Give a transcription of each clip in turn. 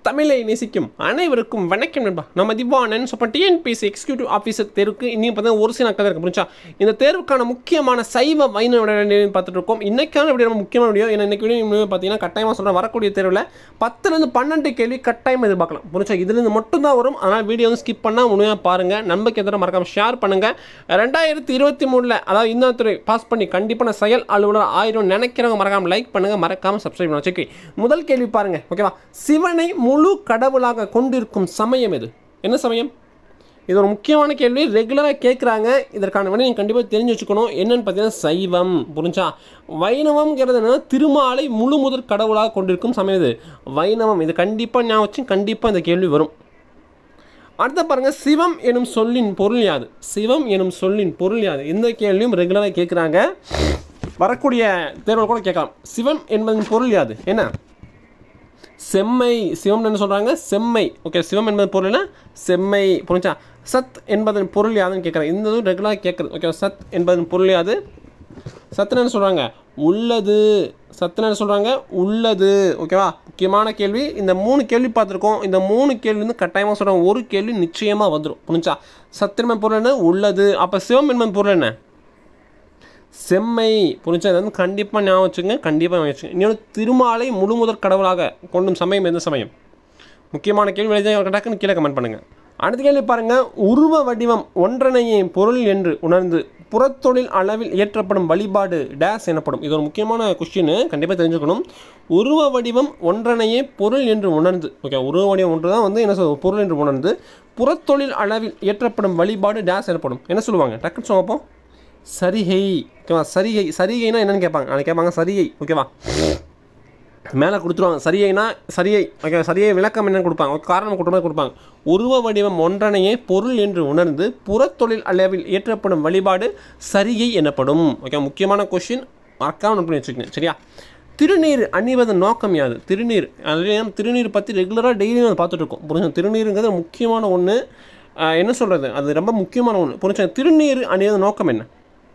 தமிழை நேசிக்கும் அனைவருக்கும் வணக்கம் நண்பா நம்ம திவானன் ஸோ இப்போ டிஎன்பிசி எக்ஸிக்யூட்டிவ் ஆஃபீஸர் தேர்வுக்கு இன்னும் பார்த்தீங்கன்னா ஒரு சில நாட்கள் இருக்கு புரிஞ்சா இந்த தேர்வுக்கான முக்கியமான சைவ வைணவ விடையை பார்த்துட்டு இருக்கோம் இன்னைக்கான வீடியோ ரொம்ப முக்கியமான வீடியோ ஏன்னா இன்னைக்கு வீடியோ இன்னும் பார்த்தீங்கன்னா கட்டாயமாக சொல்கிறேன் வரக்கூடிய தேர்வில் பத்துலேருந்து பன்னெண்டு கேள்வி கட்டாயம் எதிர்பார்க்கலாம் புரிஞ்சா இதுலேருந்து மட்டும் தான் வரும் அதனால் வீடியோ வந்து ஸ்கிப் பண்ணால் முழுமையாக பாருங்கள் நம்பிக்கை எதிராக மறக்காம ஷேர் பண்ணுங்கள் ரெண்டாயிரத்தி இருபத்தி மூணில் அதாவது இந்த துறை பாஸ் பண்ணி கண்டிப்பான செயல் அலுவலர் ஆயிரம் நினைக்கிறவங்க மறக்காம லைக் பண்ணுங்கள் மறக்காம சப்ஸ்கிரைப் பண்ண வச்சுக்கி முதல் கேள்வி பாருங்கள் ஓகேவா சிவனை முழு கடவுளாக கொண்டிருக்கும் சமயம் எது என்ன சமயம் இது ஒரு முக்கியமான கேள்வி ரெகுலராக கேட்குறாங்க இதற்கான வினை நீங்கள் கண்டிப்பாக தெரிஞ்சு வச்சுக்கணும் என்னன்னு பார்த்தீங்கன்னா சைவம் புரிஞ்சா வைணவம்ங்கிறது என்னன்னா திருமாலை முழு முதற் கடவுளாக கொண்டிருக்கும் சமயம் இது வைணவம் இது கண்டிப்பாக ஞாபகம் வச்சு கண்டிப்பாக இந்த கேள்வி வரும் அடுத்த பாருங்க சிவம் எனும் சொல்லின் பொருள் யாது சிவம் எனும் சொல்லின் பொருள் யாது இந்த கேள்வியும் ரெகுலராக கேட்குறாங்க வரக்கூடிய தேர்வில் கூட கேட்கலாம் சிவம் என்பதன் பொருள் யாது என்ன செம்மை சிவம் என்ன சொல்கிறாங்க செம்மை ஓகே சிவம் என்பதன் பொருள் என்ன செம்மை புரிஞ்சா சத் என்பதன் பொருள் யாதுன்னு கேட்குறேன் இந்த இதுவும் ரெகுலராக கேட்குறது ஓகே சத் என்பதன் பொருள் யாது சத்துன்னு என்ன சொல்கிறாங்க உள்ளது சத்துன்னு என்ன சொல்கிறாங்க உள்ளது ஓகேவா முக்கியமான கேள்வி இந்த மூணு கேள்வி பார்த்துருக்கோம் இந்த மூணு கேள்வி வந்து கட்டாயமாக சொல்கிறாங்க ஒரு கேள்வி நிச்சயமாக வந்துடும் புரிஞ்சா சத்திரமன் பொருள் என்ன உள்ளது அப்போ சிவம் என்பதன் பொருள் என்ன செம்மை புரிஞ்சா இது வந்து கண்டிப்பாக ஞாபகம் வச்சுங்க கண்டிப்பாக ஞாபகம் வச்சுங்க இன்னொன்று திருமாலை முழுமுதற் கடவுளாக கொண்டும் சமயம் எந்த சமயம் முக்கியமான கேள்வி எழுதி டக்குன்னு கீழே கமெண்ட் பண்ணுங்கள் அடுத்த கேள்வி பாருங்கள் உருவ வடிவம் ஒன்றனையே பொருள் என்று உணர்ந்து புறத்தொழில் அளவில் இயற்றப்படும் வழிபாடு டேஸ் எனப்படும் இது ஒரு முக்கியமான கொஸ்டின் கண்டிப்பாக தெரிஞ்சுக்கணும் உருவ வடிவம் ஒன்றனையே பொருள் என்று உணர்ந்து ஓகே உருவ வடிவம் ஒன்று தான் வந்து என்ன சொல் பொருள் என்று உணர்ந்து புறத்தொழில் அளவில் இயற்றப்படும் வழிபாடு டேஸ் எனப்படும் என்ன சொல்லுவாங்க டக்குன்னு சொல்லப்போம் சரிகை ஓகேவா சரிகை சரிகைனா என்னன்னு கேட்பாங்க நாளைக்கு கேட்பாங்க சரிகை ஓகேவா மேலே கொடுத்துருவாங்க சரிகைனா சரியை ஓகே சரியை விளக்கம் என்னன்னு கொடுப்பாங்க ஒரு காரணம் கொடுத்த மாதிரி கொடுப்பாங்க உருவ வடிவம் ஒன்றனையே பொருள் என்று உணர்ந்து புறத்தொழில் அளவில் இயற்றப்படும் வழிபாடு சரிகை எனப்படும் ஓகே முக்கியமான கொஷின் மறக்காம நோட் பண்ணி வச்சுக்கோங்க சரியா திருநீர் அணிவதன் நோக்கம் யாது திருநீர் அதுலேயும் திருநீர் பற்றி ரெகுலராக டெய்லியும் அதை பார்த்துட்டு இருக்கோம் புரிஞ்சு திருநீருங்கிறது முக்கியமான ஒன்று என்ன சொல்கிறது அது ரொம்ப முக்கியமான ஒன்று புரிஞ்சா திருநீர் அணிவதன் நோக்கம் என்ன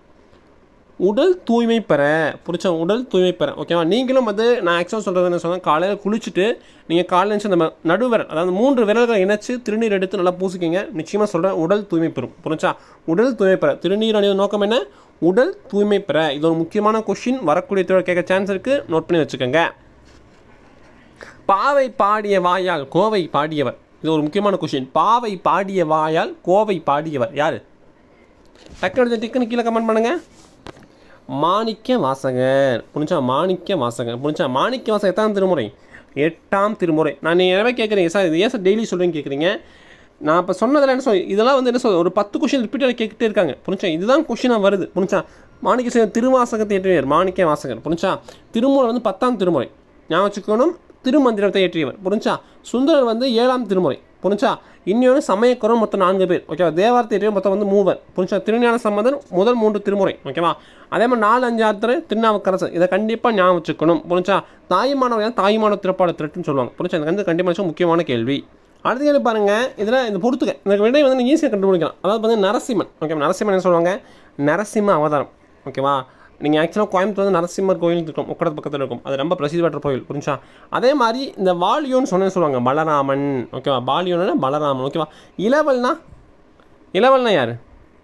உடல் தூய்மை பெற புரிச்சா உடல் தூய்மை பெற ஓகேவா நீங்களும் வந்து நான் ஆக்சுவலாக சொல்கிறது என்ன சொன்னால் காலையில் குளிச்சுட்டு நீங்கள் காலையில் நினச்சி அந்த நடுவிரல் அதாவது மூன்று விரல்களை இணைச்சு திருநீர் எடுத்து நல்லா பூசிக்கிங்க நிச்சயமாக சொல்கிறேன் உடல் தூய்மை பெறும் புரிச்சா உடல் தூய்மை பெற திருநீர் அணிவது நோக்கம் என்ன உடல் தூய்மை பெற இது ஒரு முக்கியமான கொஷின் வரக்கூடிய தேவை கேட்க சான்ஸ் இருக்குது நோட் பண்ணி வச்சுக்கோங்க பாவை பாடிய வாயால் கோவை பாடியவர் இது ஒரு முக்கியமான கொஷின் பாவை பாடிய வாயால் கோவை பாடியவர் யார் டக்குனு டிக்குன்னு கீழே கமெண்ட் பண்ணுங்கள் மாணிக்க வாசகர் புரிஞ்சா மாணிக்க வாசகர் புரிஞ்சா மாணிக்க வாசகர் எத்தாம் திருமுறை எட்டாம் திருமுறை நான் நீங்கள் எனவே கேட்குறீங்க சார் இது ஏன் சார் டெய்லி சொல்கிறேன்னு கேட்குறீங்க நான் இப்போ சொன்னதில் என்ன சொல் இதெல்லாம் வந்து என்ன சொல் ஒரு பத்து கொஷின் ரிப்பீட்டாக கேட்டுகிட்டே இருக்காங்க புரிஞ்சா இதுதான் கொஷினாக வருது புரிஞ்சா மாணிக்க சேகர் திருவாசகத்தை ஏற்றியவர் மாணிக்க வாசகர் புரிஞ்சா திருமுறை வந்து பத்தாம் திருமுறை ஞாபகம் வச்சுக்கணும் திருமந்திரத்தை ஏற்றியவர் புரிஞ்சா சுந்தரர் வந்து ஏழாம் திருமுறை புரிஞ்சா இன்னொன்று சமயக்குறம் மொத்தம் நான்கு பேர் ஓகேவா தேவாரத்தை ஏற்றியவர் மொத்தம் வந்து மூவர் புரிஞ்சா திருஞான சம்பந்தன் முதல் மூன்று திருமுறை ஓகேவா அதே மாதிரி நாலு அஞ்சு ஆத்திரை திருநாவுக்கரசர் இதை கண்டிப்பாக ஞாபகம் வச்சுக்கணும் புரிஞ்சா தாய்மானவர் தாய்மான திறப்பாடு திரட்டுன்னு சொல்லுவாங்க புரிஞ்சா இது வந்து கண்டிப்பாக முக்கியமான கேள்வி அடுத்த கேள்வி பாருங்கள் இதில் இந்த பொறுத்துக்க இந்த விடை வந்து நீங்கள் ஈஸியாக கண்டுபிடிக்கலாம் அதாவது வந்து நரசிம்மன் ஓகே நரசிம்மன் என்ன சொல்லுவாங்க நரசிம்ம அவதாரம் ஓகேவா நீங்கள் ஆக்சுவலாக கோயம்புத்தூர் வந்து நரசிம்மர் கோயில் இருக்கும் உக்கடத்து பக்கத்தில் இருக்கும் அது ரொம்ப பிரசித்தி பெற்ற கோயில் புரிஞ்சா அதே மாதிரி இந்த வாலியோன்னு சொன்னேன்னு சொல்லுவாங்க பலராமன் ஓகேவா பாலியோன்னா பலராமன் ஓகேவா இளவல்னா இளவல்னா யார்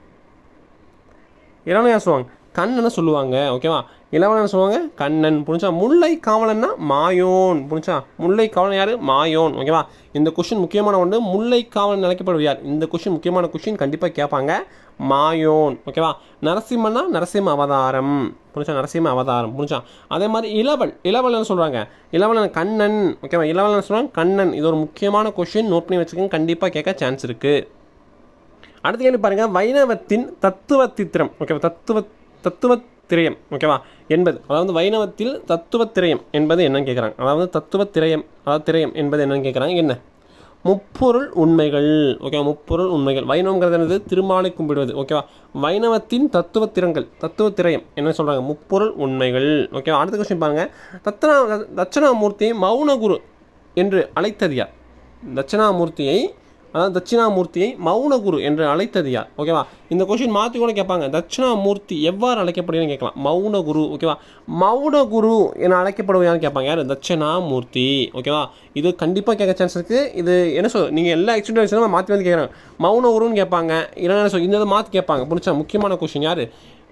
இளவன் யார் சொல்லுவாங்க கண்ணனை சொல்லுவாங்க ஓகேவா இளவன் சொல்லுவாங்க கண்ணன் புரிஞ்சா முல்லை காவலன்னா மாயோன் புரிஞ்சா முல்லை காவலன் யார் மாயோன் ஓகேவா இந்த கொஷின் முக்கியமான ஒன்று முல்லை காவலன் நினைக்கப்படுவது யார் இந்த கொஷின் முக்கியமான கொஷின் கண்டிப்பாக கேட்பாங்க மாயோன் ஓகேவா நரசிம்மன்னா நரசிம்ம அவதாரம் புரிஞ்சா நரசிம்ம அவதாரம் புரிஞ்சா அதே மாதிரி இளவல் இளவல்னு சொல்கிறாங்க இளவலன் கண்ணன் ஓகேவா இளவலன் சொல்கிறாங்க கண்ணன் இது ஒரு முக்கியமான கொஷின் நோட் பண்ணி வச்சுக்கோங்க கண்டிப்பாக கேட்க சான்ஸ் இருக்குது அடுத்த கேள்வி பாருங்கள் வைணவத்தின் தத்துவ தித்திரம் ஓகேவா தத்துவ தத்துவ திரயம் ஓகேவா என்பது அதாவது வைணவத்தில் தத்துவ திரயம் என்பது என்னன்னு கேட்குறாங்க அதாவது தத்துவ திரயம் அதாவது திரயம் என்பது என்னன்னு கேட்குறாங்க என்ன முப்பொருள் உண்மைகள் ஓகேவா முப்பொருள் உண்மைகள் வைணவங்கிறது என்னது திருமாலை கும்பிடுவது ஓகேவா வைணவத்தின் தத்துவ திறங்கள் தத்துவ திரயம் என்ன சொல்கிறாங்க முப்பொருள் உண்மைகள் ஓகேவா அடுத்த கொஸ்டின் பாருங்கள் தத்தனா தட்சணாமூர்த்தியை மௌனகுரு என்று அழைத்தது யார் தட்சணாமூர்த்தியை அதாவது தட்சிணாமூர்த்தியை மௌனகுரு என்று அழைத்தது யார் ஓகேவா இந்த கொஷின் மாற்றி கூட கேட்பாங்க தட்சிணாமூர்த்தி எவ்வாறு அழைக்கப்படுதுன்னு கேட்கலாம் மௌனகுரு ஓகேவா மௌனகுரு என அழைக்கப்படுவான்னு கேட்பாங்க யார் தட்சிணாமூர்த்தி ஓகேவா இது கண்டிப்பாக கேட்க சான்ஸ் இருக்குது இது என்ன சொல் நீங்கள் எல்லா எக்ஸ்டூடெண்ட்ஸும் மாற்றி வந்து கேட்குறாங்க மௌனகுருன்னு கேட்பாங்க இல்லைன்னா சொல் இந்த இதை மாற்றி கேட்பாங்க புரிச்சா முக்கியமான கொஷின் யார்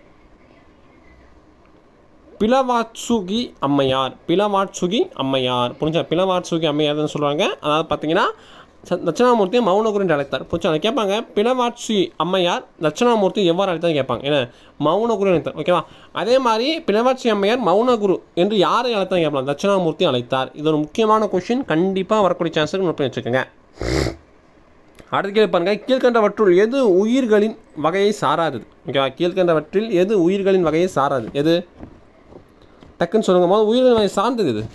பிளவாட்சுகி அம்மையார் பிளவாட்சுகி அம்மையார் புரிஞ்சா பிளவாட்சுகி அம்மையார்னு சொல்கிறாங்க அதாவது பார்த்தீங்கன்னா ச- தட்சிணாமூர்த்தியை மௌனகுரு என்று அழைத்தார் புரிச்சா அதை கேட்பாங்க பிளவாட்சி அம்மையார் தட்சிணாமூர்த்தி எவ்வாறு அழைத்தார் கேட்பாங்க ஏன்னா மௌனகுரு அழைத்தார் ஓகேவா அதே மாதிரி பிளவாட்சி அம்மையார் மௌனகுரு என்று யாரை அழைத்தார் கேட்கலாம் தட்சிணாமூர்த்தி அழைத்தார் இது ஒரு முக்கியமான கொஷின் கண்டிப்பாக வரக்கூடிய சான்ஸுக்கு நோட் பண்ணி வச்சுக்கோங்க அடுத்த கேள்வி பாருங்க கீழ்கண்டவற்றுள் எது உயிர்களின் வகையை சாராதது ஓகேவா கீழ்கண்டவற்றில் எது உயிர்களின் வகையை சாராது எது டக்குன்னு சொல்லுங்க போது உயிரின வகை சார்ந்தது இது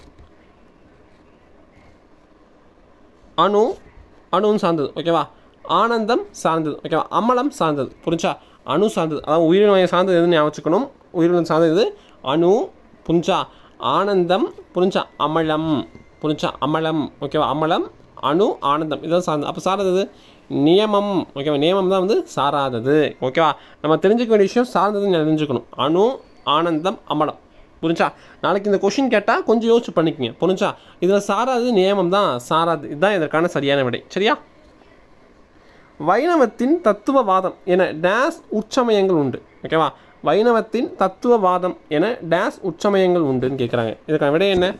அணு அணுன்னு சார்ந்தது ஓகேவா ஆனந்தம் சார்ந்தது ஓகேவா அமலம் சார்ந்தது புரிஞ்சா அணு சார்ந்தது அதாவது உயிரின வகை சார்ந்தது எதுன்னு ஞாபகம் வச்சுக்கணும் உயிரினம் சார்ந்தது எது? அணு புரிஞ்சா ஆனந்தம் புரிஞ்சா அமலம் புரிஞ்சா அமலம் ஓகேவா அமலம் அணு ஆனந்தம் இதான் சார்ந்தது அப்போ சார்ந்தது நியமம் ஓகேவா நியமம் தான் வந்து சாராதது ஓகேவா நம்ம தெரிஞ்சுக்க வேண்டிய விஷயம் சார்ந்ததுன்னு தெரிஞ்சுக்கணும் அணு ஆனந்தம் அமலம் புரிஞ்சா நாளைக்கு இந்த கொஷின் கேட்டால் கொஞ்சம் யோசிச்சு பண்ணிக்கங்க புரிஞ்சா இதில் சாராது நியமம் தான் சாராது இதுதான் இதற்கான சரியான விடை சரியா வைணவத்தின் தத்துவவாதம் என டேஸ் உச்சமயங்கள் உண்டு ஓகேவா வைணவத்தின் தத்துவவாதம் என டேஸ் உச்சமயங்கள் உண்டுன்னு கேட்குறாங்க இதுக்கான விடை என்ன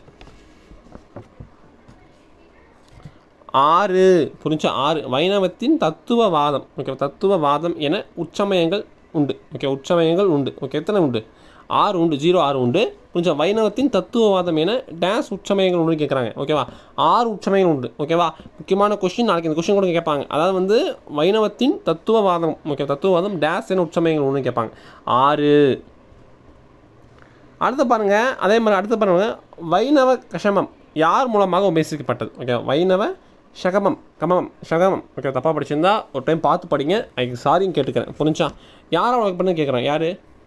ஆறு புரிஞ்சா ஆறு வைணவத்தின் தத்துவவாதம் ஓகே தத்துவவாதம் என உச்சமயங்கள் உண்டு ஓகே உச்சமயங்கள் உண்டு ஓகே எத்தனை உண்டு ஆறு உண்டு ஜீரோ ஆறு உண்டு புரிஞ்சா வைணவத்தின் தத்துவவாதம் என டேஸ் உச்சமயங்கள் உண்டு கேட்குறாங்க ஓகேவா ஆறு உச்சமயங்கள் உண்டு ஓகேவா முக்கியமான கொஷின் நாளைக்கு இந்த கொஷின் கூட கேட்பாங்க அதாவது வந்து வைணவத்தின் தத்துவவாதம் ஓகே தத்துவவாதம் டேஸ் என உச்சமயங்கள் உண்டு கேட்பாங்க ஆறு அடுத்து பாருங்க அதே மாதிரி அடுத்து பாருங்க வைணவ கஷமம் யார் மூலமாக உபேசிக்கப்பட்டது ஓகே வைணவ சகமம் கமமம் சகமம் ஓகே தப்பாக படிச்சிருந்தா ஒரு டைம் பார்த்து படிங்க அதுக்கு சாரியும் கேட்டுக்கிறேன் புரிஞ்சா யாரை உனக்கு பண்ணு கேட்குறேன் யார்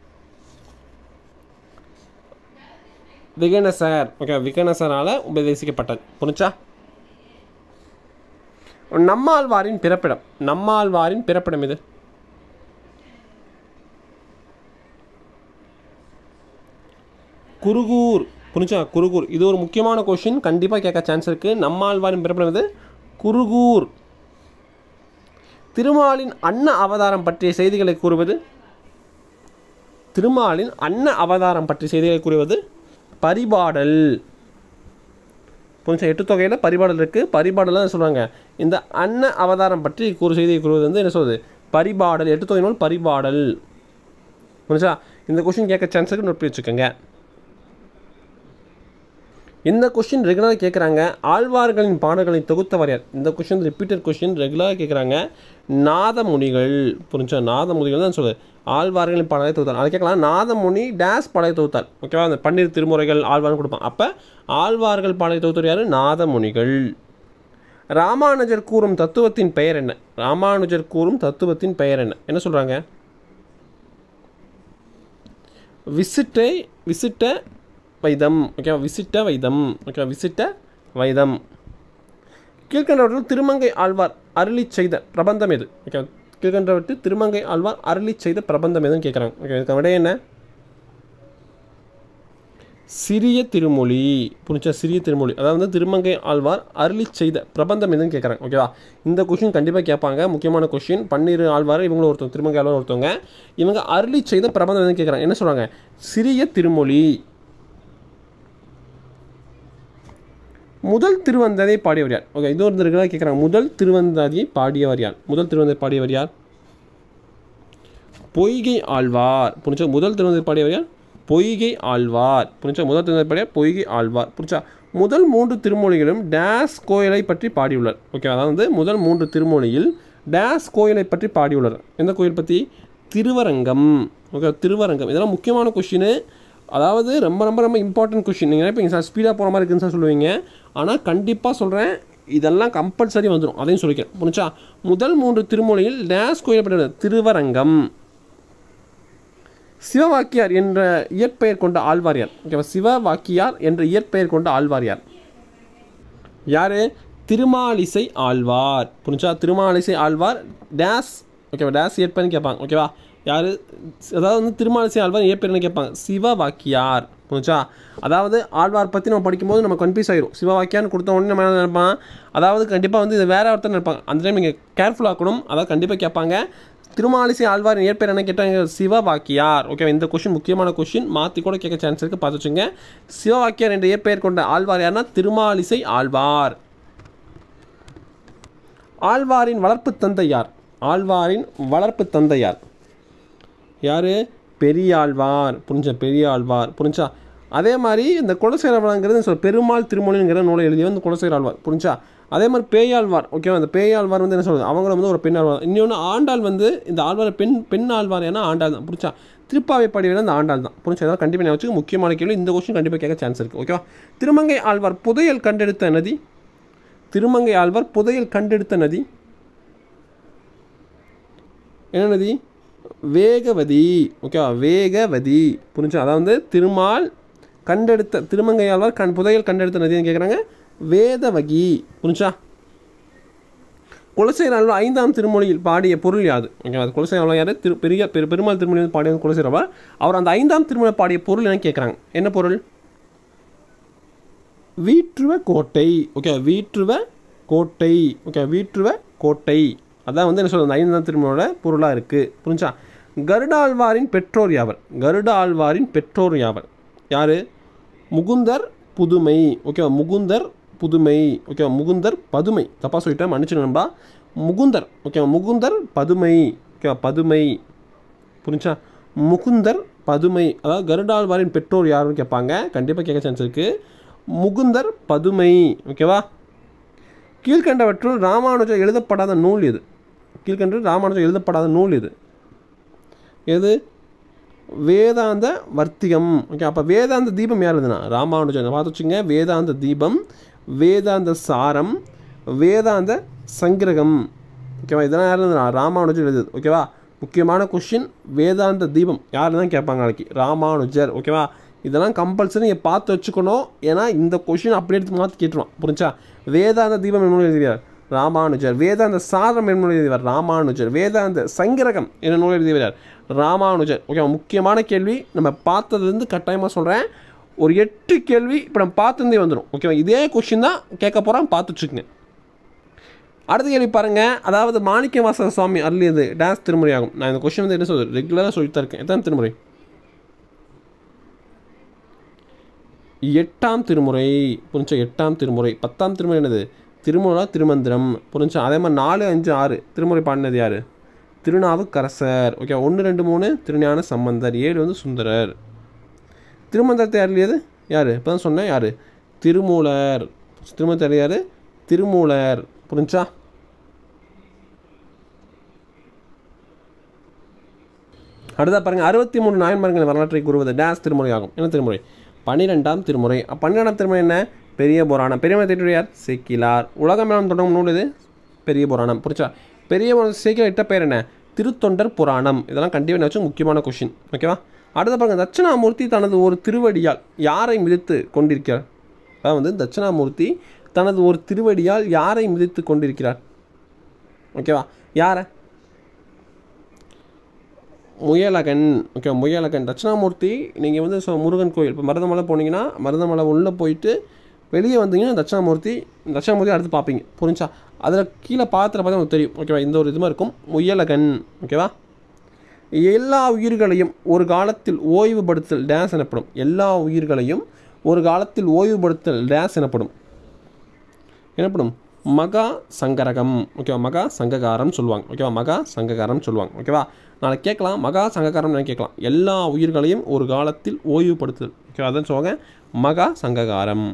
விகனசர் ஓகே விகனசரால் உபதேசிக்கப்பட்டது புரிஞ்சா நம்மாழ்வாரின் பிறப்பிடம் நம்மாழ்வாரின் பிறப்பிடம் இது குருகூர் புரிஞ்சா குருகூர் இது ஒரு முக்கியமான கொஷின் கண்டிப்பாக கேட்க சான்ஸ் இருக்குது நம்மாழ்வாரின் பிறப்பிடம் இது குருகூர் திருமாலின் அன்ன அவதாரம் பற்றிய செய்திகளை கூறுவது திருமாலின் அன்ன அவதாரம் பற்றிய செய்திகளை கூறுவது பரிபாடல் புரிஞ்சா எட்டு தொகையில் பரிபாடல் இருக்குது பரிபாடல் தான் சொல்லுவாங்க இந்த அன்ன அவதாரம் பற்றி கூறு செய்தியை கூறுவது வந்து என்ன சொல்லுது பரிபாடல் எட்டு தொகை நூல் பரிபாடல் புரிஞ்சா இந்த கொஷின் கேட்க சான்ஸுக்கு நோட் பண்ணி வச்சுக்கோங்க இந்த கொஷின் ரெகுலராக கேட்குறாங்க ஆழ்வார்களின் பாடல்களை தொகுத்தவர் யார் இந்த கொஷின் ரிப்பீட்டட் கொஷின் ரெகுலராக கேட்குறாங்க நாதமுனிகள் புரிஞ்சா நாதமுனிகள் தான் சொல்லு ஆழ்வார்களின் பாடலை தொகுத்தார் அதை கேட்கலாம் நாதமுனி டேஸ் பாடலை தொகுத்தார் ஓகேவா அந்த பன்னீர் திருமுறைகள் ஆழ்வார்னு கொடுப்பான் அப்போ ஆழ்வார்கள் பாடலை தொகுத்தவர் யார் நாதமுனிகள் ராமானுஜர் கூறும் தத்துவத்தின் பெயர் என்ன ராமானுஜர் கூறும் தத்துவத்தின் பெயர் என்ன என்ன சொல்கிறாங்க விசிட்டை விசிட்ட வைதம் ஓகேவா விசிட்ட வைதம் ஓகேவா விசிட்ட வைதம் கீழ்கண்டவற்றில் திருமங்கை ஆழ்வார் அருளி செய்த பிரபந்தம் எது ஓகே கீழ்கண்டவற்றில் திருமங்கை ஆழ்வார் அருளி செய்த பிரபந்தம் எதுன்னு கேட்குறாங்க ஓகே இதுக்கு விட என்ன சிறிய திருமொழி புரிஞ்சா சிறிய திருமொழி அதாவது வந்து திருமங்கை ஆழ்வார் அருளி செய்த பிரபந்தம் எதுன்னு கேட்குறாங்க ஓகேவா இந்த கொஷின் கண்டிப்பாக கேட்பாங்க முக்கியமான கொஷின் பன்னீர் ஆழ்வார் இவங்களும் ஒருத்தவங்க திருமங்கை ஆழ்வார் ஒருத்தவங்க இவங்க அருளி செய்த பிரபந்தம் எதுன்னு கேட்குறாங்க என்ன சொல்கிறாங்க சிறிய திருமொழி முதல் திருவந்தாதியை பாடியவர் யார் ஓகே இது ஒரு ரெகுலராக கேட்குறாங்க முதல் திருவந்தாதியை பாடியவர் யார் முதல் திருவந்தாதி பாடியவர் யார் பொய்கை ஆழ்வார் புரிஞ்சா முதல் திருவந்தாதி பாடியவர் யார் பொய்கை ஆழ்வார் புரிஞ்சா முதல் திருவந்தாதி பாடிய பொய்கை ஆழ்வார் புரிஞ்சா முதல் மூன்று திருமொழிகளும் டேஸ் கோயிலை பற்றி பாடியுள்ளார் ஓகே அதாவது வந்து முதல் மூன்று திருமொழியில் டேஸ் கோயிலை பற்றி பாடியுள்ளார் எந்த கோயில் பற்றி திருவரங்கம் ஓகே திருவரங்கம் இதெல்லாம் முக்கியமான கொஷின் அதாவது ரொம்ப ரொம்ப ரொம்ப இம்பார்ட்டன்ட் கொஷின் நீங்கள் நினைப்பீங்க சார் ஸ்பீடாக போகிற மாதிரி இருக்குன்னு சார் சொல்லுவீங்க ஆனால் கண்டிப்பாக சொல்கிறேன் இதெல்லாம் கம்பல்சரி வந்துடும் அதையும் சொல்லிக்கிறேன் புரிஞ்சா முதல் மூன்று திருமொழியில் டேஸ் கோயில் திருவரங்கம் சிவவாக்கியார் என்ற இயற்பெயர் கொண்ட ஆழ்வார் யார் ஓகேவா சிவவாக்கியார் என்ற இயற்பெயர் கொண்ட ஆழ்வார் யார் யார் திருமாலிசை ஆழ்வார் புரிஞ்சா திருமாலிசை ஆழ்வார் டேஸ் ஓகேவா டேஸ் ஏற்பேன்னு கேட்பாங்க ஓகேவா யார் அதாவது வந்து திருமாலிசை ஆழ்வார் ஏற்பேர்னு கேட்பாங்க சிவ வாக்கியார் புரிஞ்சா அதாவது ஆழ்வார் பற்றி நம்ம படிக்கும்போது நம்ம கன்ஃபியூஸ் ஆயிரும் சிவ வாக்கியான்னு கொடுத்த உடனே நம்ம என்ன நினைப்பான் அதாவது கண்டிப்பாக வந்து இது வேற ஒருத்தர் நினைப்பாங்க அந்த டைம் நீங்கள் கேர்ஃபுல்லாக இருக்கணும் அதாவது கண்டிப்பாக கேட்பாங்க திருமாலிசை ஆழ்வார் இயற்பேர் என்ன கேட்டாங்க சிவவாக்கியார் ஓகே இந்த கொஷின் முக்கியமான கொஷின் மாற்றி கூட கேட்க சான்ஸ் இருக்குது பார்த்து வச்சுங்க சிவவாக்கியார் என்ற இயற்பெயர் கொண்ட ஆழ்வார் யாருன்னா திருமாலிசை ஆழ்வார் ஆழ்வாரின் வளர்ப்பு தந்தை யார் ஆழ்வாரின் வளர்ப்பு தந்தை யார் யார் பெரியாழ்வார் புரிஞ்சா பெரியாழ்வார் புரிஞ்சா அதே மாதிரி இந்த குலசேரவளங்கிறது சொல் பெருமாள் திருமொழிங்கிற நூலை எழுதிய வந்து குலசேராழ்வார் புரிஞ்சா அதே மாதிரி பேயாழ்வார் ஓகேவா அந்த பேயாழ்வார் வந்து என்ன சொல்றது அவங்கள வந்து ஒரு பெண் ஆழ்வார் இன்னொன்று ஆண்டாள் வந்து இந்த ஆழ்வார் பெண் பெண் ஆழ்வார் ஏன்னா ஆண்டாள் தான் புரிச்சா திருப்பாவை பாடியவர் அந்த ஆண்டாள் தான் புரிஞ்சா அதாவது கண்டிப்பாக நான் வச்சுக்க முக்கியமான கேள்வி இந்த கொஸ்டின் கண்டிப்பாக கேட்க சான்ஸ் இருக்குது ஓகேவா திருமங்கை ஆழ்வார் புதையல் கண்டெடுத்த நதி திருமங்கை ஆழ்வார் புதையல் கண்டெடுத்த நதி என்ன நதி வேகவதி ஓகேவா வேகவதி புரிஞ்சா அதாவது வந்து திருமால் கண்டெடுத்த திருமங்கையாழ்வார் கண் புதையல் கண்டெடுத்த நதின்னு கேட்குறாங்க வேதவகி புரிஞ்சா குலசேராழ்வார் ஐந்தாம் திருமொழியில் பாடிய பொருள் யாது ஓகேவா அது குலசேராழ்வார் யார் திரு பெரிய பெரு பெருமாள் திருமொழியில் பாடிய குலசேராழ்வார் அவர் அந்த ஐந்தாம் திருமொழியில் பாடிய பொருள் என்ன கேட்குறாங்க என்ன பொருள் வீற்றுவ கோட்டை ஓகே வீற்றுவ கோட்டை ஓகே வீற்றுவ கோட்டை அதான் வந்து என்ன சொல்றது அந்த ஐந்தாம் திருமணோட பொருளாக இருக்குது புரிஞ்சா கருடாழ்வாரின் பெற்றோர் யாவர் கருடாழ்வாரின் பெற்றோர் யாவர் யார் முகுந்தர் புதுமை ஓகேவா முகுந்தர் புதுமை ஓகேவா முகுந்தர் பதுமை தப்பாக சொல்லிட்டேன் மன்னிச்சுடும்பா முகுந்தர் ஓகேவா முகுந்தர் பதுமை ஓகேவா பதுமை புரிஞ்சா முகுந்தர் பதுமை அதாவது கருடாழ்வாரின் பெற்றோர் யாருன்னு கேட்பாங்க கண்டிப்பாக கேட்க சான்ஸ் இருக்குது முகுந்தர் பதுமை ஓகேவா கீழ்கண்டவற்றுள் ராமானுஜர் எழுதப்படாத நூல் எது கீழ்கண்டு ராமானுஜர் எழுதப்படாத நூல் எது எது வேதாந்த வர்த்திகம் ஓகே அப்போ வேதாந்த தீபம் யார் எழுதுனா ராமானுஜன் பார்த்து வச்சுங்க வேதாந்த தீபம் வேதாந்த சாரம் வேதாந்த சங்கிரகம் ஓகேவா இதெல்லாம் யார் எழுதுனா ராமானுஜர் எழுதுது ஓகேவா முக்கியமான கொஷின் வேதாந்த தீபம் யார் தான் கேட்பாங்க நாளைக்கு ராமானுஜர் ஓகேவா இதெல்லாம் கம்பல்சரி நீங்கள் பார்த்து வச்சுக்கணும் ஏன்னா இந்த கொஷின் அப்படியே எடுத்து மாற்றி கேட்டுருவான் புரிஞ்சா வேதாந்த தீபம் என்ன எழுதியார் ராமானுஜர் வேதாந்த சாரம் என்ன எழுதியவர் ராமானுஜர் வேதாந்த சங்கிரகம் என்ன நூல் எழுதியவர் ராமானுஜர் ஓகே முக்கியமான கேள்வி நம்ம பார்த்ததுலேருந்து கட்டாயமாக சொல்கிறேன் ஒரு எட்டு கேள்வி இப்போ நம்ம பார்த்துருந்தே வந்துடும் ஓகேவா இதே கொஷின் தான் கேட்க போகிறோம் பார்த்து வச்சுக்கோங்க அடுத்த கேள்வி பாருங்கள் அதாவது மாணிக்கவாசக சுவாமி அருளியது டான்ஸ் திருமுறை ஆகும் நான் இந்த கொஷின் வந்து என்ன சொல்றது ரெகுலராக சொல்லிட்டு தான் இருக்கேன் எத்தனை திருமுறை எட்டாம் திருமுறை புரிஞ்சா எட்டாம் திருமுறை பத்தாம் திருமுறை என்னது திருமுறை திருமந்திரம் புரிஞ்சா அதே மாதிரி நாலு அஞ்சு ஆறு திருமுறை பாடினது யார் திருநாவுக்கரசர் ஓகே ஒன்று ரெண்டு மூணு திருஞான சம்பந்தர் ஏழு வந்து சுந்தரர் திருமந்திரத்தை அருளியது யார் இப்போ தான் சொன்னேன் யார் திருமூலர் திருமந்திர யார் திருமூலர் புரிஞ்சா அடுத்தா பாருங்கள் அறுபத்தி மூணு நாயன்மார்களின் வரலாற்றை கூறுவது டேஸ் திருமுறை ஆகும் என்ன திருமுறை பன்னிரெண்டாம் திருமுறை பன்னிரெண்டாம் திருமுறை என்ன பெரிய புராணம் பெரிய தேட்டுடையார் சேக்கிலார் உலகம் மேலும் தொடங்கும் நூல் இது பெரிய புராணம் புரிச்சா பெரிய புராணம் சேக்கிலார் இட்ட பேர் என்ன திருத்தொண்டர் புராணம் இதெல்லாம் கண்டிப்பாக வச்சு முக்கியமான கொஷின் ஓகேவா அடுத்த பாருங்க தட்சிணாமூர்த்தி தனது ஒரு திருவடியால் யாரை மிதித்து கொண்டிருக்கிறார் அதான் வந்து தட்சிணாமூர்த்தி தனது ஒரு திருவடியால் யாரை மிதித்து கொண்டிருக்கிறார் ஓகேவா யாரை முயலகன் ஓகே முயலகன் தட்சிணாமூர்த்தி நீங்கள் வந்து ஸோ முருகன் கோயில் இப்போ மருதமலை போனீங்கன்னா மருதமலை உள்ளே போயிட்டு வெளியே வந்தீங்கன்னா தட்சிணாமூர்த்தி தட்சிணாமூர்த்தி அடுத்து பார்ப்பீங்க புரிஞ்சா அதில் கீழே பாத்திர பார்த்தா உங்களுக்கு தெரியும் ஓகேவா இந்த ஒரு இதுமாக இருக்கும் முயலகன் ஓகேவா எல்லா உயிர்களையும் ஒரு காலத்தில் ஓய்வுபடுத்தல் டேஸ் எனப்படும் எல்லா உயிர்களையும் ஒரு காலத்தில் ஓய்வுபடுத்தல் டேஸ் எனப்படும் எனப்படும் மகா சங்கரகம் ஓகேவா மகா சங்ககாரம் சொல்லுவாங்க ஓகேவா மகா சங்ககாரம் சொல்லுவாங்க ஓகேவா நாளைக்கு கேட்கலாம் மகா சங்ககாரம் கேட்கலாம் எல்லா உயிர்களையும் ஒரு காலத்தில் ஓய்வுபடுத்துதல் ஓகேவா அதான் சொல்லுவாங்க மகா சங்ககாரம்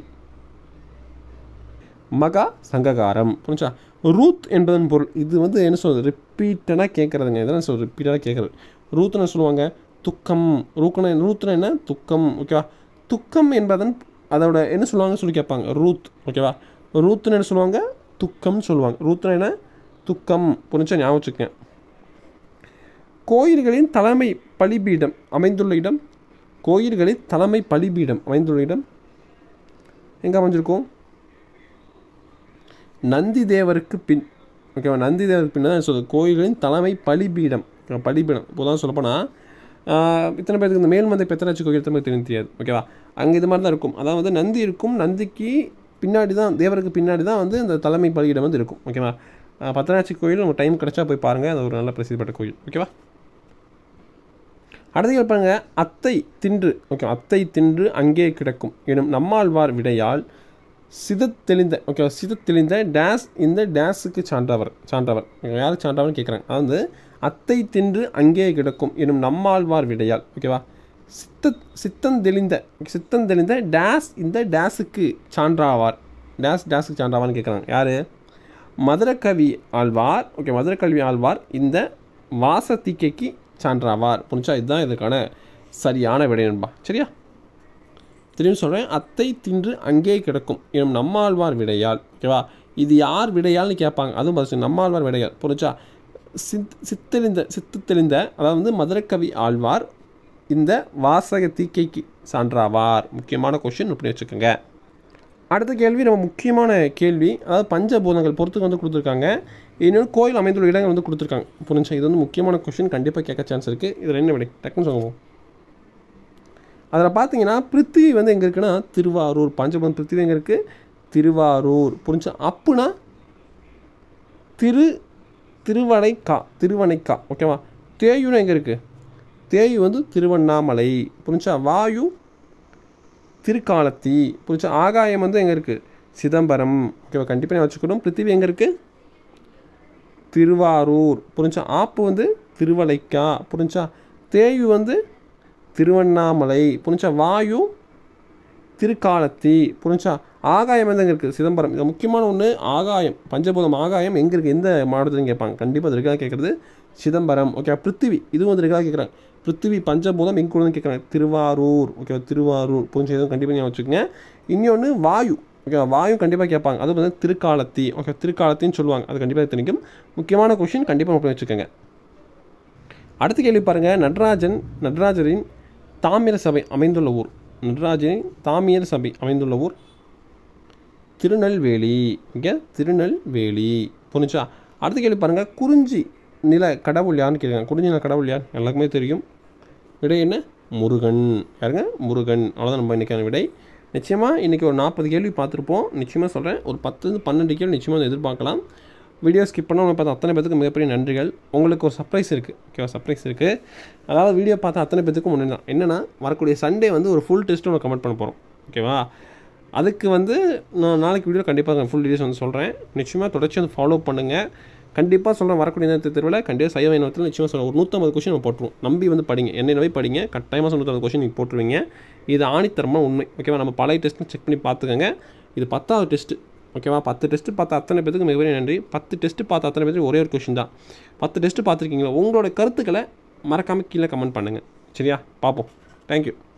மகா சங்ககாரம் புரிஞ்சா ரூத் என்பதன் பொருள் இது வந்து என்ன சொல்றது ரிப்பீட்டடாக கேட்குறதுங்க இதெல்லாம் சொல் ரிப்பீட்டடாக கேட்குறது ரூத்னு சொல்லுவாங்க துக்கம் ரூக்கன ரூத்னா என்ன துக்கம் ஓகேவா துக்கம் என்பதன் அதோட என்ன சொல்லுவாங்க சொல்லி கேட்பாங்க ரூத் ஓகேவா ரூத்னு என்ன சொல்லுவாங்க துக்கம்னு சொல்லுவாங்க ரூத்னா என்ன துக்கம் புரிஞ்சா ஞாபகம் வச்சுக்கேன் கோயில்களின் தலைமை பலிபீடம் அமைந்துள்ள இடம் கோயில்களின் தலைமை பலிபீடம் அமைந்துள்ள இடம் எங்கே அமைஞ்சிருக்கும் நந்தி தேவருக்கு பின் ஓகேவா நந்தி தேவருக்கு பின் தான் சொல்லுது கோயிலின் தலைமை பலிபீடம் ஓகேவா, பலிபீடம் இப்போ தான் சொல்லப்போனால் இத்தனை பேருக்கு இந்த மேல்மந்தை பெத்தனாச்சி கோயில் எத்தனை பேர் தெரியும் தெரியாது ஓகேவா அங்கே இது மாதிரி தான் இருக்கும் அதாவது வந்து நந்தி இருக்கும் நந்திக்கு பின்னாடி தான் தேவருக்கு பின்னாடி தான் வந்து இந்த தலைமை பலியிடம் வந்து இருக்கும் ஓகேவா ஆஹ் பத்தனாச்சி கோயில் உங்களுக்கு டைம் கிடைச்சா போய் பாருங்கள் அது ஒரு நல்ல பிரசித்தி கோயில் ஓகேவா அடுத்து கேட்பாங்க அத்தை தின்று ஓகே அத்தை தின்று அங்கே கிடக்கும் எனும் நம்மாழ்வார் விடையால் சிதத்தெளிந்த ஓகே சிதத்தெளிந்த டேஸ் இந்த டேஸுக்கு சான்றவர் சான்றவர் யாருக்கு சான்றவர்னு கேட்குறாங்க அதாவது அத்தை தின்று அங்கே கிடக்கும் எனும் நம்மாழ்வார் விடையால் ஓகேவா சித்த சித்தந்தெளிந்த சித்தந்தெளிந்த டேஸ் இந்த டேஸுக்கு சான்றாவார் டேஸ் டேஸுக்கு சான்றாவார்னு கேட்குறாங்க யார் மதுரக்கவி ஆழ்வார் ஓகே மதுரக்கல்வி ஆழ்வார் இந்த வாசத்தீக்கைக்கு சான்றாவார் புரிஞ்சா இதுதான் இதுக்கான சரியான விடை நண்பா சரியா திரும்பி சொல்கிறேன் அத்தை தின்று அங்கே கிடக்கும் எனும் நம்மாழ்வார் விடையால் ஓகேவா இது யார் விடையால்னு கேட்பாங்க அதுவும் பதில் நம்மாழ்வார் விடையால் புரிஞ்சா சித் சித்தெளிந்த சித்து தெளிந்த அதாவது வந்து மதுரக்கவி ஆழ்வார் இந்த வாசக தீக்கைக்கு சான்றாவார் முக்கியமான கொஷின் இப்படி வச்சுக்கோங்க அடுத்த கேள்வி நம்ம முக்கியமான கேள்வி அதாவது பஞ்சபூதங்கள் பொறுத்துக்கு வந்து கொடுத்துருக்காங்க இன்னொன்று கோயில் அமைந்துள்ள இடங்கள் வந்து கொடுத்துருக்காங்க புரிஞ்சா இது வந்து முக்கியமான கொஷின் கண்டிப்பாக கேட்க சான்ஸ் இருக்குது இதில் என்ன விடை டக்குன்னு சொல்லுவோம் அதில் பார்த்தீங்கன்னா பிருத்திவி வந்து எங்கே இருக்குன்னா திருவாரூர் பஞ்சபூதம் பிருத்திவி எங்கே இருக்குது திருவாரூர் புரிஞ்சா அப்புனா திரு திருவனைக்கா திருவனைக்கா ஓகேவா தேயுன்னு எங்கே இருக்குது தேயு வந்து திருவண்ணாமலை புரிஞ்சா வாயு திருக்காலத்தி புரிஞ்சா ஆகாயம் வந்து எங்கே இருக்குது சிதம்பரம் ஓகேவா கண்டிப்பாக நான் வச்சுக்கணும் பிருத்திவி எங்கே இருக்குது திருவாரூர் புரிஞ்சா ஆப்பு வந்து திருவலைக்கா புரிஞ்சா தேயு வந்து திருவண்ணாமலை புரிஞ்சா வாயு திருக்காலத்தி புரிஞ்சா ஆகாயம் வந்து எங்கே இருக்குது சிதம்பரம் இது முக்கியமான ஒன்று ஆகாயம் பஞ்சபூதம் ஆகாயம் எங்கே இருக்குது எந்த மாவட்டத்துலையும் கேட்பாங்க கண்டிப்பாக அது இருக்கா கேட்குறது சிதம்பரம் ஓகே பிருத்திவி இதுவும் வந்து இருக்கா கேட்குறாங்க பிருத்திவி பஞ்சபூதம் எங்கே கூட கேட்குறாங்க திருவாரூர் ஓகே திருவாரூர் புரிஞ்ச இதுவும் கண்டிப்பாக ஞாபகம் வச்சுக்கோங்க இன்னொன்று வாயு ஓகே வாயு கண்டிப்பாக கேட்பாங்க அது வந்து திருக்காலத்தி ஓகே திருக்காலத்தின்னு சொல்லுவாங்க அது கண்டிப்பாக தெரியும் முக்கியமான கொஷின் கண்டிப்பாக நோட் பண்ணி வச்சுக்கோங்க அடுத்த கேள்வி பாருங்கள் நடராஜன் நடராஜரின் தாமிர சபை அமைந்துள்ள ஊர் நடராஜரின் தாமிர சபை அமைந்துள்ள ஊர் திருநெல்வேலி இங்கே திருநெல்வேலி புரிஞ்சா அடுத்த கேள்வி பாருங்கள் குறிஞ்சி நில கடவுள் யாருன்னு கேட்குறாங்க குறிஞ்சி நில கடவுள் யார் எல்லாருக்குமே தெரியும் விடை என்ன முருகன் யாருங்க முருகன் அவ்வளோதான் நம்ம இன்றைக்கான விடை நிச்சயமாக இன்றைக்கி ஒரு நாற்பது கேள்வி பார்த்துருப்போம் நிச்சயமாக சொல்கிறேன் ஒரு பத்துலேருந்து பன்னெண்டு கேள்வி நிச்சயமாக எதிர்பார்க்கலாம் வீடியோ ஸ்கிப் பண்ணாமல் பார்த்த அத்தனை பேத்துக்கு மிகப்பெரிய நன்றிகள் உங்களுக்கு ஒரு சர்ப்ரைஸ் இருக்குது ஓகேவா சர்ப்ரைஸ் இருக்குது அதாவது வீடியோ பார்த்த அத்தனை பேத்துக்கும் ஒன்று தான் என்னென்னா வரக்கூடிய சண்டே வந்து ஒரு ஃபுல் டெஸ்ட்டு ஒன்று கமெண்ட் பண்ண போகிறோம் ஓகேவா அதுக்கு வந்து நான் நாளைக்கு வீடியோ கண்டிப்பாக ஃபுல் டீடைல்ஸ் வந்து சொல்கிறேன் நிச்சயமாக தொடர்ச்சி வந்து ஃபாலோ பண்ணுங்கள் கண்டிப்பாக சொல்கிறேன் வரக்கூடிய நேரத்து தெருவில் கண்டிப்பாக சைவ இனத்தில் நிச்சயமாக சொல்கிறேன் ஒரு நூற்றம்பது கொஷின் நம்ம போட்டுருவோம் நம்பி வந்து படிங்க என்னை நம்பி படிங்க கட்டாயமாக நூற்றம்பது கொஷின் நீங்கள் போட்டுருவீங்க இது ஆணித்தரமாக உண்மை ஓகேவா நம்ம பழைய டெஸ்ட்டு செக் பண்ணி பார்த்துக்கோங்க இது பத்தாவது டெஸ்ட்டு ஓகேவா பத்து டெஸ்ட்டு பார்த்த அத்தனை பேத்துக்கு மிகப்பெரிய நன்றி பத்து டெஸ்ட்டு பார்த்த அத்தனை பேருக்கு ஒரே ஒரு கொஷின் தான் பத்து டெஸ்ட்டு பார்த்துருக்கீங்களா உங்களோட கருத்துக்களை மறக்காமல் கீழே கமெண்ட் பண்ணுங்கள் சரியா பார்ப்போம் தேங்க்யூ